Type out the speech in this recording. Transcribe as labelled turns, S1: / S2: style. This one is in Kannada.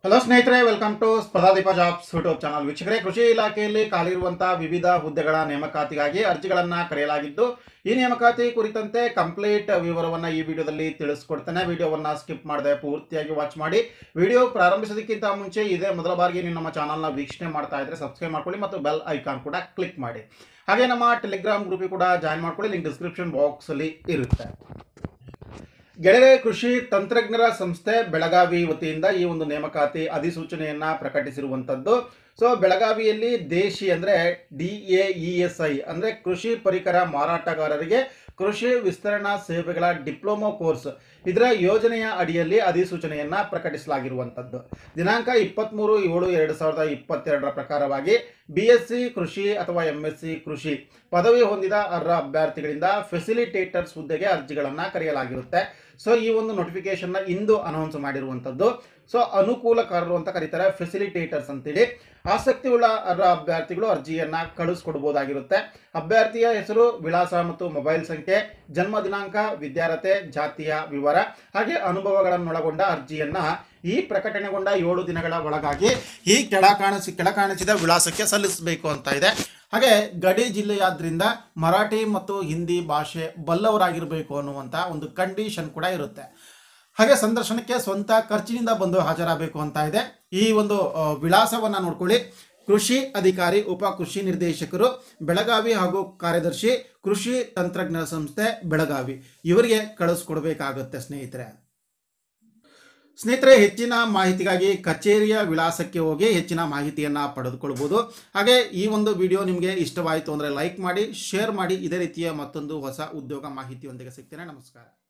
S1: ಹಲೋ ಸ್ನೇಹಿತರೆ welcome to Spardhadeepa jobs YouTube channel ವೀಕ್ಷಕರೇ ಕೃಷಿ ಇಲಾಖೆಯಲ್ಲಿ ಖಾಲಿರುವಂತಹ ವಿವಿಧ ಹುದ್ದೆಗಳ ನೇಮಕಾತಿಗಾಗಿ ಅರ್ಜಿಗಳನ್ನು ಕರೆಯಲಾಗಿದ್ದು ಈ ನೇಮಕಾತಿ ಕುರಿತಂತೆ ಕಂಪ್ಲೀಟ್ ವಿವರವನ್ನು ಈ ವಿಡಿಯೋದಲ್ಲಿ ತಿಳಿಸ್ಕೊಡ್ತೇನೆ ವಿಡಿಯೋವನ್ನು ಸ್ಕಿಪ್ ಮಾಡದೆ ಪೂರ್ತಿಯಾಗಿ ವಾಚ್ ಮಾಡಿ ವಿಡಿಯೋ ಪ್ರಾರಂಭಿಸೋದಕ್ಕಿಂತ ಮುಂಚೆ ಇದೇ ಮೊದಲ ಬಾರಿಗೆ ನೀವು ನಮ್ಮ ಚಾನಲ್ನ ವೀಕ್ಷಣೆ ಮಾಡ್ತಾ ಇದ್ರೆ ಸಬ್ಸ್ಕ್ರೈಬ್ ಮಾಡ್ಕೊಳ್ಳಿ ಮತ್ತು ಬೆಲ್ ಐಕಾನ್ ಕೂಡ ಕ್ಲಿಕ್ ಮಾಡಿ ಹಾಗೆ ನಮ್ಮ ಟೆಲಿಗ್ರಾಮ್ ಗ್ರೂಪಿಗೆ ಕೂಡ ಜಾಯ್ನ್ ಮಾಡ್ಕೊಳ್ಳಿ ಲಿಂಕ್ ಡಿಸ್ಕ್ರಿಪ್ಷನ್ ಬಾಕ್ಸಲ್ಲಿ ಇರುತ್ತೆ ಗೆಳೆಯ ಕೃಷಿ ತಂತ್ರಜ್ಞರ ಸಂಸ್ಥೆ ಬೆಳಗಾವಿ ವತಿಯಿಂದ ಈ ಒಂದು ನೇಮಕಾತಿ ಅಧಿಸೂಚನೆಯನ್ನ ಪ್ರಕಟಿಸಿರುವಂಥದ್ದು ಸೊ ಬೆಳಗಾವಿಯಲ್ಲಿ ದೇಶಿ ಅಂದರೆ D A E S I ಅಂದರೆ ಕೃಷಿ ಪರಿಕರ ಮಾರಾಟಗಾರರಿಗೆ ಕೃಷಿ ವಿಸ್ತರಣಾ ಸೇವೆಗಳ ಡಿಪ್ಲೊಮೊ ಕೋರ್ಸ್ ಇದರ ಯೋಜನೆಯ ಅಡಿಯಲ್ಲಿ ಅಧಿಸೂಚನೆಯನ್ನ ಪ್ರಕಟಿಸಲಾಗಿರುವಂಥದ್ದು ದಿನಾಂಕ ಇಪ್ಪತ್ತ್ಮೂರು ಏಳು ಎರಡು ಸಾವಿರದ ಇಪ್ಪತ್ತೆರಡರ ಪ್ರಕಾರವಾಗಿ ಬಿ ಎಸ್ ಸಿ ಕೃಷಿ ಅಥವಾ ಎಂ ಎಸ್ ಸಿ ಕೃಷಿ ಪದವಿ ಹೊಂದಿದ ಅರ್ಹ ಅಭ್ಯರ್ಥಿಗಳಿಂದ ಫೆಸಿಲಿಟೇಟರ್ಸ್ ಹುದ್ದೆಗೆ ಅರ್ಜಿಗಳನ್ನು ಕರೆಯಲಾಗಿರುತ್ತೆ ಸೊ ಈ ಒಂದು ನೋಟಿಫಿಕೇಶನ್ನ ಇಂದು ಅನೌನ್ಸ್ ಮಾಡಿರುವಂಥದ್ದು ಸೊ ಅನುಕೂಲಕಾರರು ಅಂತ ಕರೀತಾರೆ ಫೆಸಿಲಿಟೇಟರ್ಸ್ ಅಂತೇಳಿ ಆಸಕ್ತಿ ಉಳ್ಳ ಅರ್ಹ ಅಭ್ಯರ್ಥಿಗಳು ಅರ್ಜಿಯನ್ನ ಕಳಿಸ್ಕೊಡ್ಬೋದಾಗಿರುತ್ತೆ ಅಭ್ಯರ್ಥಿಯ ಹೆಸರು ವಿಳಾಸ ಮತ್ತು ಮೊಬೈಲ್ ಸಂಖ್ಯೆ ಜನ್ಮ ದಿನಾಂಕ ವಿದ್ಯಾರ್ಹತೆ ಜಾತಿಯ ವಿವರ ಹಾಗೆ ಅನುಭವಗಳನ್ನೊಳಗೊಂಡ ಅರ್ಜಿಯನ್ನ ಈ ಪ್ರಕಟಣೆಗೊಂಡ ಏಳು ದಿನಗಳ ಒಳಗಾಗಿ ಈ ಕೆಳ ಕಾಣಿಸಿ ಕೆಳ ಕಾಣಿಸಿದ ವಿಳಾಸಕ್ಕೆ ಸಲ್ಲಿಸಬೇಕು ಅಂತ ಇದೆ ಹಾಗೆ ಗಡಿ ಜಿಲ್ಲೆಯಾದ್ರಿಂದ ಮರಾಠಿ ಮತ್ತು ಹಿಂದಿ ಭಾಷೆ ಬಲ್ಲವರಾಗಿರಬೇಕು ಅನ್ನುವಂಥ ಒಂದು ಕಂಡೀಷನ್ ಕೂಡ ಇರುತ್ತೆ ಹಾಗೆ ಸಂದರ್ಶನಕ್ಕೆ ಸ್ವಂತ ಖರ್ಚಿನಿಂದ ಬಂದು ಹಾಜರಾಗಬೇಕು ಅಂತ ಇದೆ ಈ ಒಂದು ಆ, ವಿಳಾಸವನ್ನ ನೋಡ್ಕೊಳ್ಳಿ ಕೃಷಿ ಅಧಿಕಾರಿ ಉಪ ಕೃಷಿ ನಿರ್ದೇಶಕರು ಬೆಳಗಾವಿ ಹಾಗೂ ಕಾರ್ಯದರ್ಶಿ ಕೃಷಿ ತಂತ್ರಜ್ಞ ಸಂಸ್ಥೆ ಬೆಳಗಾವಿ ಇವರಿಗೆ ಕಳಿಸ್ಕೊಡ್ಬೇಕಾಗುತ್ತೆ ಸ್ನೇಹಿತರೆ ಸ್ನೇಹಿತರೆ ಹೆಚ್ಚಿನ ಮಾಹಿತಿಗಾಗಿ ಕಚೇರಿಯ ವಿಳಾಸಕ್ಕೆ ಹೋಗಿ ಹೆಚ್ಚಿನ ಮಾಹಿತಿಯನ್ನು ಪಡೆದುಕೊಳ್ಬೋದು ಹಾಗೆ ಈ ಒಂದು ವಿಡಿಯೋ ನಿಮಗೆ ಇಷ್ಟವಾಯಿತು ಅಂದರೆ ಲೈಕ್ ಮಾಡಿ ಶೇರ್ ಮಾಡಿ ಇದೇ ರೀತಿಯ ಮತ್ತೊಂದು ಹೊಸ ಉದ್ಯೋಗ ಮಾಹಿತಿಯೊಂದಿಗೆ ಸಿಗ್ತೇನೆ ನಮಸ್ಕಾರ